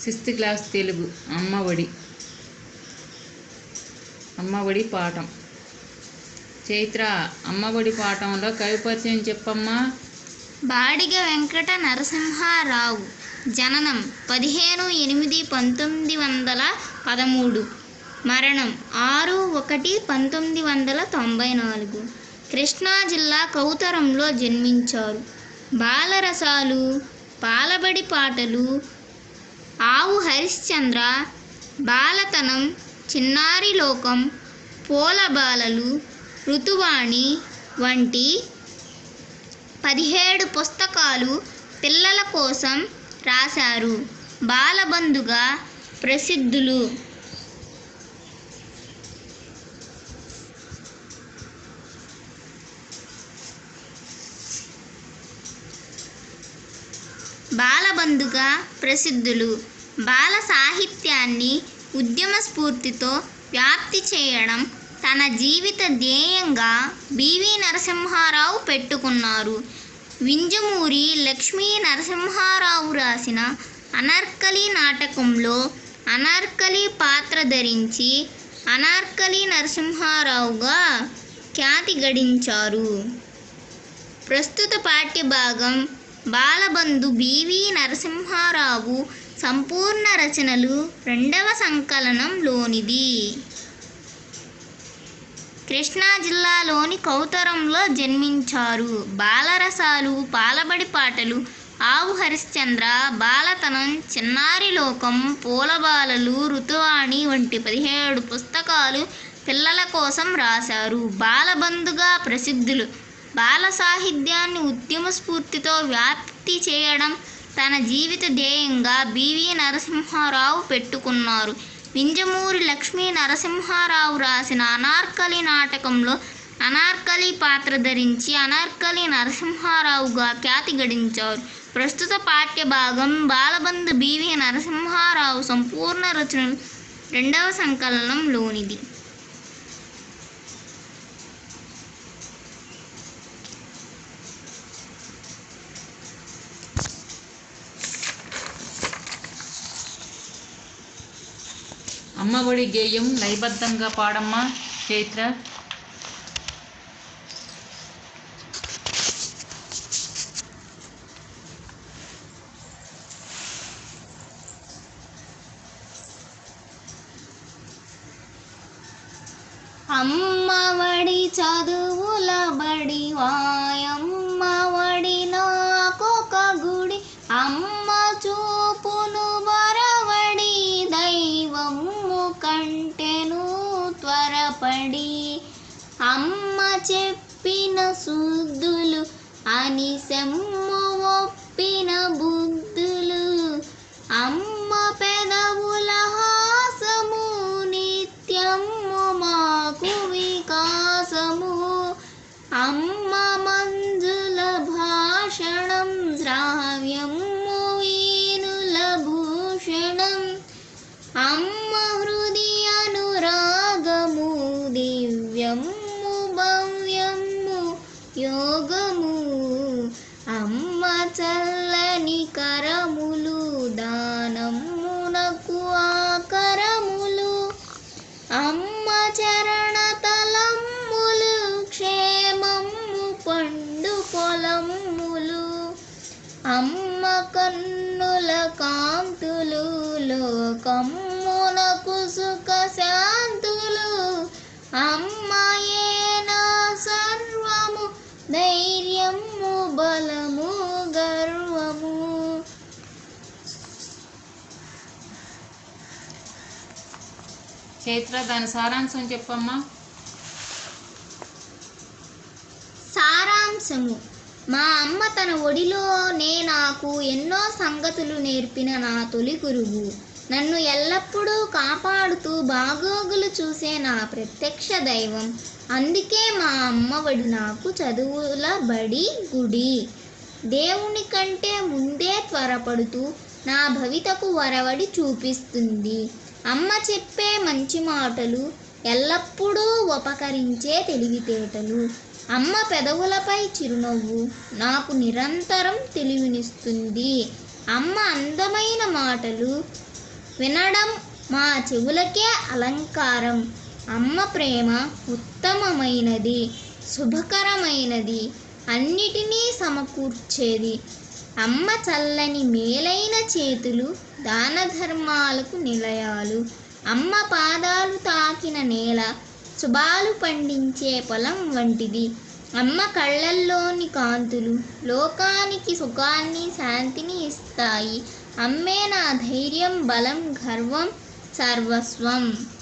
sixth class Telugu Ammaodi Ammaodi పాఠం చైత్ర అమ్మఒడి పాఠంలో కవి పరిచయం చెప్పమ్మా బాడిగ వెంకట నరసింహారావు జననం పదిహేను ఎనిమిది పంతొమ్మిది వందల పదమూడు మరణం ఆరు ఒకటి పంతొమ్మిది వందల తొంభై నాలుగు కృష్ణా జిల్లా కౌతరంలో జన్మించారు బాలరసాలు పాలబడి పాటలు ఆవు హరిశ్చంద్ర బాలతనం చిన్నారి లోకం పూలబాలలు ఋతువాణి వంటి పదిహేడు పుస్తకాలు పిల్లల కోసం రాశారు బాలబంధుగా ప్రసిద్ధులు బాలబంధుగా ప్రసిద్ధులు బాల సాహిత్యాన్ని ఉద్యమ స్ఫూర్తితో వ్యాప్తి చేయడం తన జీవిత ధ్యేయంగా బివి నరసింహారావు పెట్టుకున్నారు వింజమూరి లక్ష్మీ నరసింహారావు రాసిన అనార్కలి నాటకంలో అనార్కలి పాత్ర ధరించి అనార్కలి నరసింహారావుగా ఖ్యాతి గడించారు ప్రస్తుత పాఠ్యభాగం బాలబంధు బివి నరసింహారావు సంపూర్ణ రచనలు రెండవ సంకలనంలోనిది కృష్ణా జిల్లాలోని కౌతరంలో జన్మించారు బాలరసాలు పాలబడి పాటలు ఆవు హరిశ్చంద్ర బాలతనం చిన్నారి లోకం పూలబాలలు ఋతువాణి వంటి పదిహేడు పుస్తకాలు పిల్లల కోసం రాశారు బాలబంధుగా ప్రసిద్ధులు బాల సాహిత్యాన్ని ఉద్యమ స్ఫూర్తితో వ్యాప్తి చేయడం తన జీవిత ధ్యేయంగా బివి నరసింహారావు పెట్టుకున్నారు వింజమూరి లక్ష్మీ నరసింహారావు రాసిన అనార్కలి నాటకంలో అనార్కలి పాత్ర ధరించి అనార్కలి నరసింహారావుగా ఖ్యాతి గడించారు ప్రస్తుత పాఠ్యభాగం బాలబంధు బివి నరసింహారావు సంపూర్ణ రచనలు రెండవ సంకలనంలోనిది అమ్మఒడి గేయం లయబద్ధంగా పాడమ్మా చైత్ర అమ్మవడి చదువుల బడి వాయమ్మవడి నాకొక గుడి అమ్మ చూపును బరవడి దైవము కంటెను త్వరపడి అమ్మ చెప్పిన శుద్ధులు అని సెమ్ము ఒప్పిన బుద్ధులు అమ్మ పెదవుల హాసము నిత్యము మాకు వికాసము అమ్మ మంజుల భాషణం శ్రావ్యము వీనుల భూషణం అమ్మ హృదయ అనురాగము దివ్యము భవ్యము యోగము అమ్మ చల్లని కరములు దానమునకు ఆకరములు అమ్మ చరణ తలమ్ములు క్షేమము పండు పొలమ్ములు అమ్మ కన్నుల కాంతులు లోకమ్మునకు సుఖ శాంతులు అమ్మయేనా సర్వము ధైర్యము బలము గర్వము చైత్ర దాని సారాంశం చెప్పమ్మా సారాంశము మా అమ్మ తన ఒడిలోనే నాకు ఎన్నో సంగతులు నేర్పిన నా తొలి గురువు నన్ను ఎల్లప్పుడూ కాపాడుతూ బాగోగులు చూసే నా ప్రత్యక్ష దైవం అందుకే మా అమ్మ ఒడి నాకు చదువుల బడి గుడి దేవుని కంటే ముందే త్వరపడుతూ నా భవితకు వరవడి చూపిస్తుంది అమ్మ చెప్పే మంచి మాటలు ఎల్లప్పుడూ ఉపకరించే తెలివితేటలు అమ్మ పెదవులపై చిరునవ్వు నాకు నిరంతరం తెలివినిస్తుంది అమ్మ అందమైన మాటలు వినడం మా చెవులకే అలంకారం అమ్మ ప్రేమ ఉత్తమమైనది శుభకరమైనది అన్నిటినీ సమకూర్చేది అమ్మ చల్లని మేలైన చేతులు దాన ధర్మాలకు నిలయాలు అమ్మ పాదాలు తాకిన నేల శుభాలు పండించే పొలం వంటిది అమ్మ కళ్ళల్లోని కాంతులు లోకానికి సుఖాన్ని శాంతిని ఇస్తాయి అమ్మే నా ధైర్యం బలం గర్వం సర్వస్వం